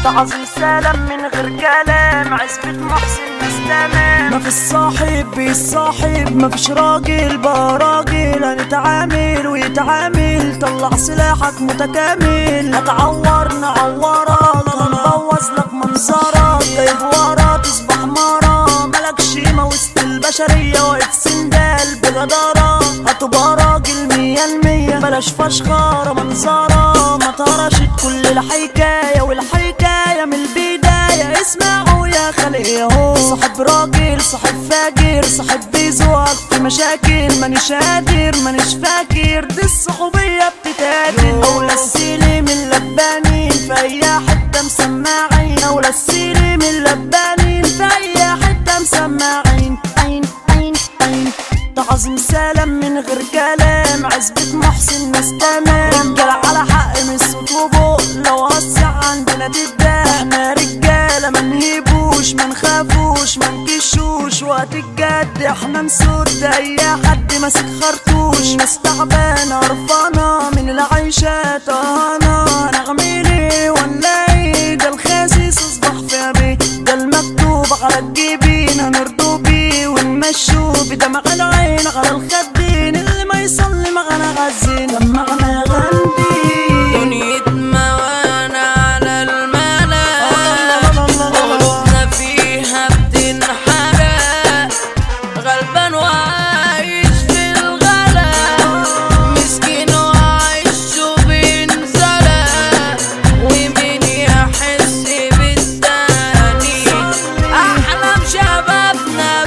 تعظيم سلام من غير كلام عزبة محسن ناس تمام ما في الصاحب بيصاحب ما فيش راجل بقى راجل هنتعامل ويتعامل طلع سلاحك متكامل هتعور نعورك هنبوظ لك منظرك جايب ورا تصبح مرة ملكش قيمة وسط البشرية واقف سندال بجدارة هتبقى راجل مية المية بلاش فشخرة منظرة ما طرشت كل الحكاية والحكاية من البداية اسمعوا يا خلق ياهو صاحب راجل صاحب فاجر صاحب بيزوق في مشاكل مانيش قادر مانيش فاكر دي الصحوبية بتتقاتل أولى السيلي من لبانين في أي حتة مسماعين أولى السيلي من لبانين في أي حتة مسماعين عين عين عين تعظيم سلام من غير كلام عزبة محسن ناس تمام رجال على حق من الصوت وبق لو وسع عندنا تبدا احنا رجالة ما نهيبوش ما نخافوش ما نكشوش وقت الجد احنا نسد اي حد ماسك خرطوش ناس تعبانة قرفانة من العيشة طهانة هنعمل ايه ولا ايه ده الخاسس اصبح في بيه ده المكتوب على الجبين هنرضو بيه ونمشوا بدمع العين على الخدين اللي ما يصلي معنا غزين لما انا غندي دنيتنا وانا على الملا قلوبنا فيها بتنحرق غلبان وعايش في الغلا مسكين وعايش وبينزلق ومين يحس بالتاني احلام شبابنا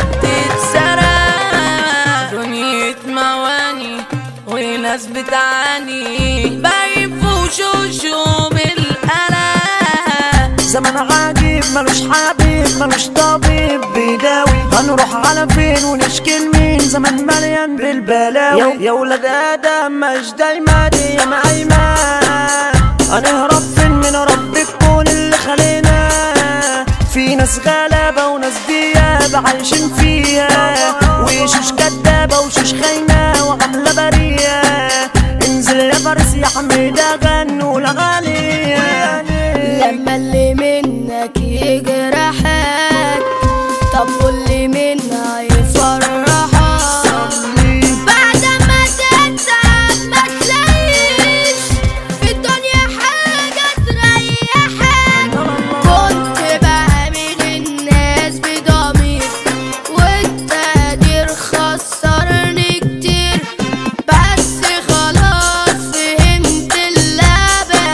بتتسرق دنيا مواني وناس بتعاني باين في وشوشهم بالقلق زمن عجيب ملوش حبيب ملوش طبيب بيداوي هنروح على فين ونشكي لمين زمن مليان بالبلاوي يا ولاد ادم مش دايما دي يا ايمان هنهرب فين من رب الكون اللي خلينا في ناس غلابة وناس ديابة عايشين فيها وشوش كدابة وشوش خاينة وعاملة برية انزل يا فارس يا حميدة غنوا الأغاني لما اللي منك يجرحك طب واللي منها يفرحك بعد ما تتعب ما تلاقيش في الدنيا حاجة تريحك كنت بعمل الناس بضمير والتقدير خسرني كتير بس خلاص فهمت اللعبة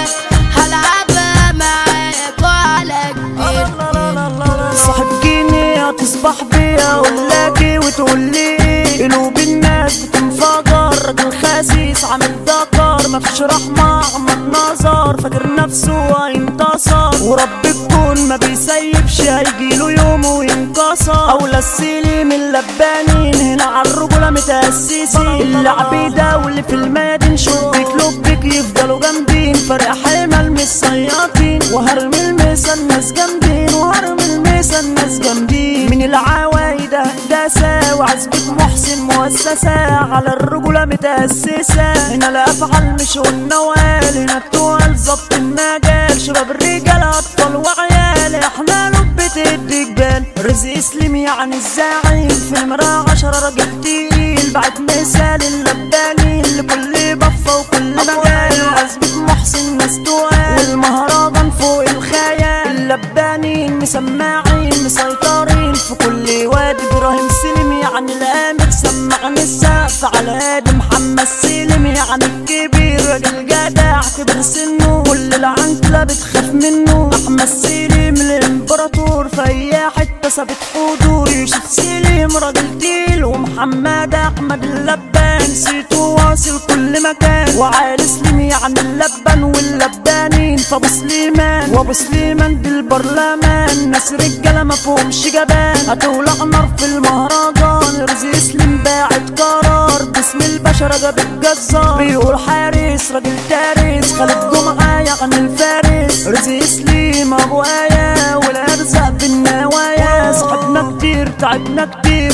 هلعبها معاك وعلى كبير صاحب جيني هتصبح بيا اقولك وتقول لي قلوب الناس بتنفجر راجل خسيس عامل ذكر مفيش رحمة عمل نظر فاكر نفسه هينتصر ورب الكون ما بيسيبش هيجيله يوم وينكسر اولى السيلي من لبانين هنا عالرجولة متأسسين اللعب ده واللي في المادن شبك لبك يفضلوا جامدين فرق حمل مش صياطين وهرمي المسا الناس جامدين وهرمي المسا الناس جامدين من العوايد هندسة وعزبة محسن مؤسسة على الرجولة متأسسة هنا الأفعال مش والنوال هنا التوال ظبط المجال شباب الرجال أطفال وعيال احنا لبة الدجبال رزق سليم يعني الزعيم في نمرة عشرة راجل تقيل بعد مثال اللبانين لكل بفة وكل مجال عزبة محسن ناس توال والمهرجان فوق الخيال اللبانين مسماعين مسيطرين في كل وادي ابراهيم سلم يعني الامر سمعني السقف على هادي محمد سلم يعني الكبير راجل جدع كبر سنه كل العنكلة بتخاف منه احمد سلم الامبراطور في اي حتة ثابت حضور يوسف سلم راجل تقيل ومحمد احمد اللبان سيتو واصل كل مكان وعالي سليم يعني اللبن واللبانين فابو سليمان وابو سليمان دي البرلمان ناس رجاله ما فيهمش جبان هتولع نار في المهرجان رزق سليم باعت قرار باسم البشر جاب الجزار بيقول حارس راجل دارس خالد جمعه يعني الفارس رزق سليم ابو ايه والارزاق بالنوايا صاحبنا كتير تعبنا كتير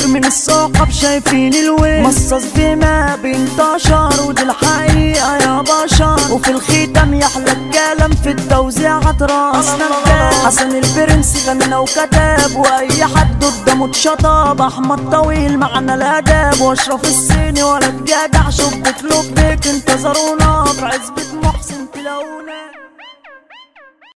كتير من الصحاب شايفين الوين مصاص بما بينتشر ودي الحقيقة يا بشر وفي الختام يحلى الكلام في التوزيعات راسنا بجد حسن البرنس غنى وكتب واي حد قدامه اتشطب احمد طويل معنا الاداب واشرف الصيني ولا جدع شوف بيك انتظرونا في عزبة محسن تلاقونا